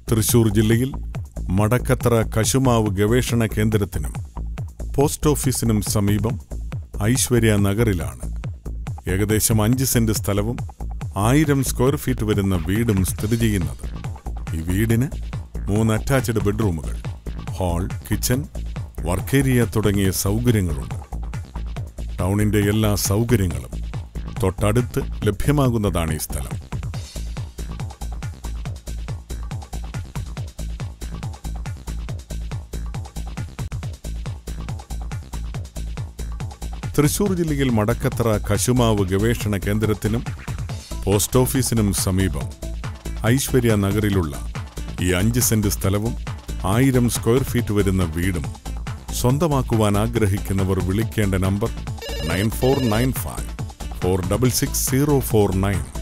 തൃശൂർ ജില്ലയിൽ മടക്കത്തറ കശുമാവ് ഗവേഷണ കേന്ദ്രത്തിനും പോസ്റ്റ് ഓഫീസിനും സമീപം ഐശ്വര്യ നഗറിലാണ് ഏകദേശം അഞ്ച് സെന്റ് സ്ഥലവും ആയിരം സ്ക്വയർ ഫീറ്റ് വരുന്ന വീടും സ്ഥിതി ചെയ്യുന്നത് ഈ വീടിന് മൂന്ന് അറ്റാച്ച്ഡ് ബെഡ്റൂമുകൾ ഹാൾ കിച്ചൺ വർക്കേരിയ തുടങ്ങിയ സൗകര്യങ്ങളുണ്ട് ടൗണിന്റെ എല്ലാ സൗകര്യങ്ങളും തൊട്ടടുത്ത് ലഭ്യമാകുന്നതാണ് ഈ സ്ഥലം തൃശൂർ ജില്ലയിൽ മടക്കത്തറ കശുമാവ് ഗവേഷണ കേന്ദ്രത്തിനും പോസ്റ്റ് ഓഫീസിനും സമീപം ഐശ്വര്യ നഗറിലുള്ള ഈ അഞ്ച് സെന്റ് സ്ഥലവും ആയിരം സ്ക്വയർ ഫീറ്റ് വരുന്ന വീടും സ്വന്തമാക്കുവാൻ ആഗ്രഹിക്കുന്നവർ വിളിക്കേണ്ട number nine four nine five four double six zero four nine